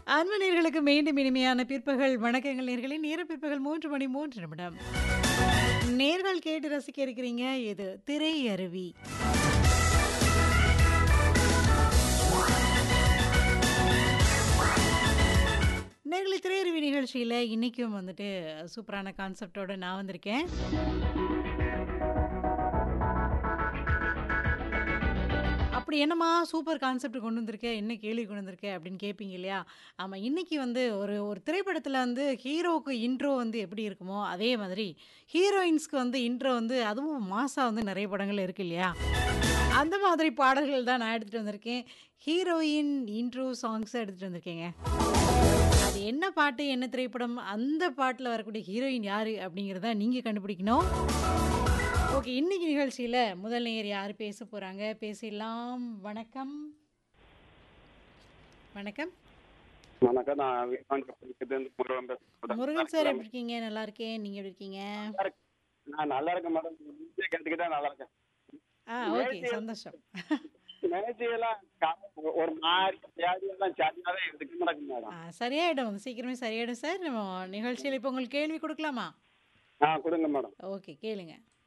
அன்பு நேர்களுக்கு மீண்டும் இனிமையான பிற்பகல் வணக்கங்கள் நேர்களே நேர பிற்பகல் மூன்று மணி மூன்று நிமிடம் நேர்கள் கேட்டு ரசிக்க இருக்கிறீங்க இது திரை அருவி நேர்களை திரையருவி நிகழ்ச்சியில் இன்றைக்கும் வந்துட்டு சூப்பரான கான்செப்டோட நான் வந்திருக்கேன் அப்படி என்னம்மா சூப்பர் கான்செப்ட் கொண்டு வந்திருக்க என்ன கேள்வி கொண்டு வந்திருக்க அப்படின்னு கேட்பீங்க இல்லையா ஆமாம் இன்னைக்கு வந்து ஒரு ஒரு திரைப்படத்தில் வந்து ஹீரோவுக்கு இன்ட்ரோ வந்து எப்படி இருக்குமோ அதே மாதிரி ஹீரோயின்ஸ்க்கு வந்து இன்ட்ரோ வந்து அதுவும் மாசா வந்து நிறைய படங்கள் இருக்கு இல்லையா அந்த மாதிரி பாடல்கள் தான் நான் எடுத்துகிட்டு வந்திருக்கேன் ஹீரோயின் இன்ட்ரோ சாங்ஸை எடுத்துகிட்டு வந்திருக்கேங்க அது என்ன பாட்டு என்ன திரைப்படம் அந்த பாட்டில் வரக்கூடிய ஹீரோயின் யார் அப்படிங்கிறத நீங்கள் கண்டுபிடிக்கணும் ஓகே இன்னைக்கு நிகழ்ச்சியில் முதல் நேயர் யார் பேச போகிறாங்க பேசிடலாம் வணக்கம் வணக்கம் வணக்கம் நான் விமான் கப்பலுக்கு முருகன் பேசுறேன் முருகன் சார் எப்படி இருக்கீங்க நல்லா இருக்கேன் நீங்கள் எப்படி இருக்கீங்க நான் நல்லா இருக்கேன் மேடம் நிகழ்ச்சியை கேட்டுக்கிட்டே நல்லா இருக்கேன் ஆ ஓகே சந்தோஷம் நிகழ்ச்சியெல்லாம் கா- ஒரு மாதிரி வியாதியெல்லாம் சரியாவே இருக்கு நடக்கும் ஆ மேடம் சரியாயிடும் சீக்கிரமே சரியாயிடும் சார் நம்ம நிகழ்ச்சியில் இப்போ உங்களுக்கு கேள்வி கொடுக்கலாமா ஆ கொடுங்க மேடம் ஓகே கேளுங்க